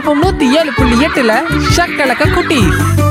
FM நூத்தி ஏழு புள்ளி எட்டுல ஷக்கலக்க குட்டி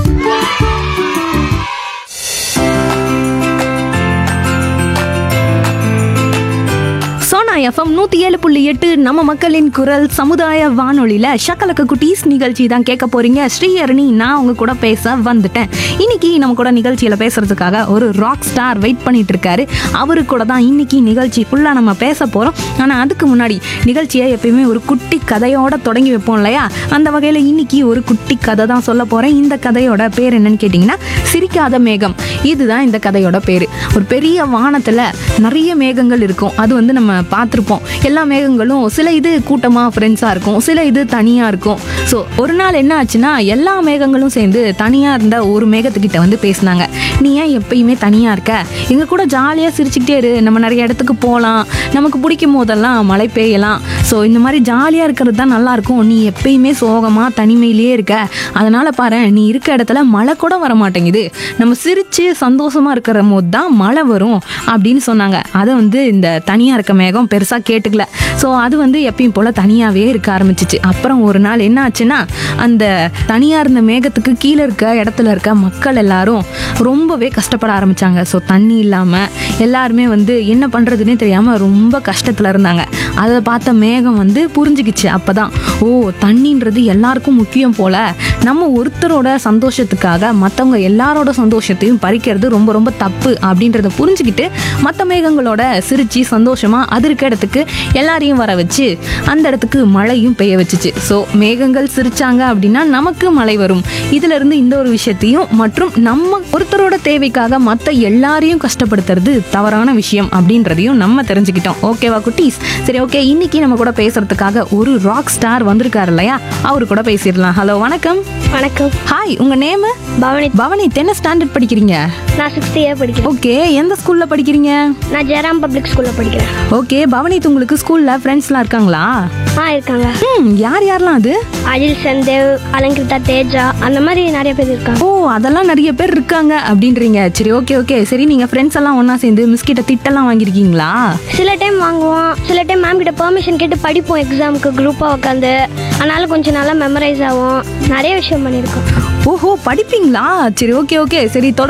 சோனா எஃப்எம் நூற்றி ஏழு புள்ளி எட்டு நம்ம மக்களின் குரல் சமுதாய வானொலியில் ஷக்கலக்க குட்டீஸ் நிகழ்ச்சி தான் கேட்க போறீங்க ஸ்ரீஹரணி நான் உங்க கூட பேச வந்துட்டேன் இன்னைக்கு நம்ம கூட நிகழ்ச்சியில் பேசுறதுக்காக ஒரு ராக் ஸ்டார் வெயிட் பண்ணிட்டு இருக்காரு அவரு கூட தான் இன்னைக்கு நிகழ்ச்சி ஃபுல்லாக நம்ம பேச போகிறோம் ஆனால் அதுக்கு முன்னாடி நிகழ்ச்சியை எப்பயுமே ஒரு குட்டி கதையோட தொடங்கி வைப்போம் இல்லையா அந்த வகையில் இன்னைக்கு ஒரு குட்டி கதை தான் சொல்ல போகிறேன் இந்த கதையோட பேர் என்னன்னு கேட்டிங்கன்னா சிரிக்காத மேகம் இதுதான் இந்த கதையோட பேர் ஒரு பெரிய வானத்தில் நிறைய மேகங்கள் இருக்கும் அது வந்து நம்ம பார்த்துருப்போம் எல்லா மேகங்களும் சில இது கூட்டமாக ஃப்ரெண்ட்ஸாக இருக்கும் சில இது தனியாக இருக்கும் ஸோ ஒரு நாள் என்ன ஆச்சுன்னா எல்லா மேகங்களும் சேர்ந்து தனியாக இருந்த ஒரு மேகத்துக்கிட்ட வந்து பேசினாங்க நீ ஏன் எப்பயுமே தனியாக இருக்க எங்கள் கூட ஜாலியாக சிரிச்சுக்கிட்டே இரு நம்ம நிறைய இடத்துக்கு போகலாம் நமக்கு பிடிக்கும் போதெல்லாம் மழை பெய்யலாம் ஸோ இந்த மாதிரி ஜாலியாக இருக்கிறது தான் நல்லாயிருக்கும் நீ எப்பயுமே சோகமாக தனிமையிலேயே இருக்க அதனால் பாரு நீ இருக்க இடத்துல மழை கூட வர மாட்டேங்குது நம்ம சிரித்து சந்தோஷமாக இருக்கிற போது தான் மழை வரும் அப்படின்னு சொன்னாங்க அதை வந்து இந்த தனியாக இருக்க மேகம் பெருசாக கேட்டுக்கல ஸோ அது வந்து எப்பயும் போல் தனியாகவே இருக்க ஆரம்பிச்சிச்சு அப்புறம் ஒரு நாள் என்ன ஆச்சுன்னா அந்த தனியாக இருந்த மேகத்துக்கு கீழே இருக்க இடத்துல இருக்க மக்கள் எல்லாரும் ரொம்பவே கஷ்டப்பட ஆரம்பிச்சாங்க ஸோ தண்ணி இல்லாமல் எல்லாருமே வந்து என்ன பண்ணுறதுனே தெரியாமல் ரொம்ப கஷ்டத்தில் இருந்தாங்க அதை பார்த்த மேகம் வந்து புரிஞ்சுக்கிச்சு அப்போ தான் ஓ தண்ணின்றது எல்லாருக்கும் முக்கியம் போல நம்ம ஒருத்தரோட சந்தோஷத்துக்காக மற்றவங்க எல்லாரோட சந்தோஷத்தையும் பறிக்கிறது ரொம்ப ரொம்ப தப்பு அப்படின்றத புரிஞ்சுக்கிட்டு மற்ற மேகங்களோட சிரிச்சு சந்தோஷமாக அது இருக்க இடத்துக்கு எல்லாரையும் வர வச்சு அந்த இடத்துக்கு மழையும் பெய்ய வச்சுச்சு ஸோ மேகங்கள் சிரிச்சாங்க அப்படின்னா நமக்கு மழை வரும் இதுல இருந்து இந்த ஒரு விஷயத்தையும் மற்றும் நம்ம ஒருத்தரோட தேவைக்காக மற்ற எல்லாரையும் கஷ்டப்படுத்துறது தவறான விஷயம் அப்படின்றதையும் நம்ம தெரிஞ்சுக்கிட்டோம் ஓகேவா குட்டீஸ் சரி ஓகே இன்னைக்கு நம்ம கூட பேசுறதுக்காக ஒரு ராக் ஸ்டார் வந்திருக்காரு இல்லையா அவரு கூட பேசிடலாம் ஹலோ வணக்கம் வணக்கம் ஹாய் உங்க நேம் பவனி பவனி என்ன ஸ்டாண்டர்ட் படிக்கிறீங்க நான் சிக்ஸ்த் இயர் படிக்கிறேன் ஓகே எந்த ஸ்கூல்ல படிக்கிறீங்க நான் ஜெயராம் பப்ளிக் ஸ்கூல்ல படிக்கிறேன் ஓகே பவனித் உங்களுக்கு ஸ்கூல்ல ஃப்ரெண்ட்ஸ்லாம் இருக்காங்களா ஆ இருக்காங்க ம் யார் யாரெல்லாம் அது அஜில் சந்தேவ் அலங்கிருதா தேஜா அந்த மாதிரி நிறைய பேர் இருக்காங்க ஓ அதெல்லாம் நிறைய பேர் இருக்காங்க அப்படின்றீங்க சரி ஓகே ஓகே சரி நீங்க ஃப்ரெண்ட்ஸ் எல்லாம் ஒண்ணா சேர்ந்து மிஸ் கிட்ட திட்டெல்லாம் வாங்கியிருக்கீங்களா சில டைம் வாங்குவோம் சில டைம் மேம் கிட்ட பெர்மிஷன் கேட்டு படிப்போம் எக்ஸாமுக்கு குரூப்பாக உட்காந்து அதனால கொஞ்சம் நல்லா மெமரைஸ் ஆகும் நிறைய விஷயம் பண்ணியிருக்கோம் ஓஹோ படிப்பீங்களா சரி ஓகே ஓகே சரி தொடர்